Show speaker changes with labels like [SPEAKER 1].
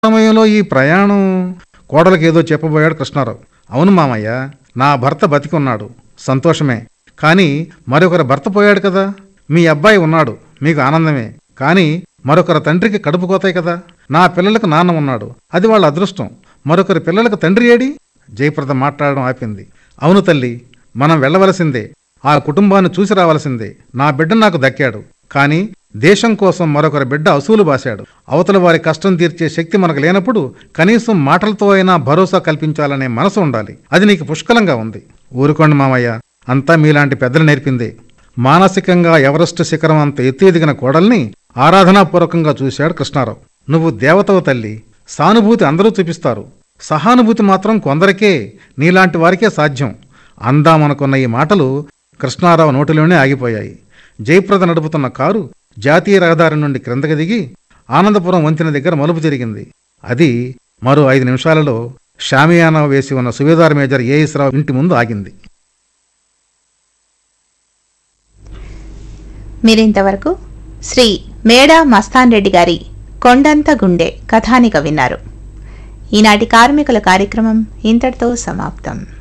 [SPEAKER 1] సమయంలో ఈ ప్రయాణం కోడలికి ఏదో చెప్పబోయాడు కృష్ణారావు అవును మామయ్య నా భర్త బతికున్నాడు సంతోషమే కానీ మరొకరి భర్త పోయాడు కదా మీ అబ్బాయి ఉన్నాడు మీకు ఆనందమే కానీ మరొకరి తండ్రికి కడుపు కోతాయి కదా నా పిల్లలకు నాన్న ఉన్నాడు అది వాళ్ళ అదృష్టం మరొకరి పిల్లలకు తండ్రి ఏడి జయప్రద మాట్లాడడం ఆపింది అవును తల్లి మనం వెళ్ళవలసిందే ఆ కుటుంబాన్ని చూసి రావలసిందే నా బిడ్డ నాకు దక్కాడు కానీ దేశం కోసం మరొకరి బిడ్డ అసూలు బాశాడు అవతల వారి కష్టం తీర్చే శక్తి మనకు లేనప్పుడు కనీసం మాటలతో అయినా భరోసా కల్పించాలనే మనసు ఉండాలి అది నీకు పుష్కలంగా ఉంది ఊరుకోండి మామయ్య అంతా మీలాంటి పెద్దలు నేర్పిందే మానసికంగా ఎవరెస్ట్ శిఖరం అంత ఎత్తు ఎదిగిన కోడల్ని ఆరాధనాపూర్వకంగా చూశాడు కృష్ణారావు నువ్వు దేవతవు తల్లి సానుభూతి అందరూ చూపిస్తారు సహానుభూతి మాత్రం కొందరికే నీలాంటి వారికే సాధ్యం అందామనుకున్న ఈ మాటలు కృష్ణారావు నోటిలోనే ఆగిపోయాయి జయప్రద నడుపుతున్న కారు జాతీయ రహదారి నుండి క్రిందకి దిగి ఆనందపురం వంతెన దగ్గర మలుపు జరిగింది అది మరో ఐదు నిమిషాలలో షామియానా వేసి ఉన్న సుబేదార్ మేజర్ ఏఎస్ రావు ఇంటి ముందు ఆగింది
[SPEAKER 2] మీరింతవరకు శ్రీ మేడా మస్తాన్ రెడ్డి గారి కొండంత గుండె కథానిక విన్నారు ఈనాటి కార్మికుల కార్యక్రమం ఇంతటితో సమాప్తం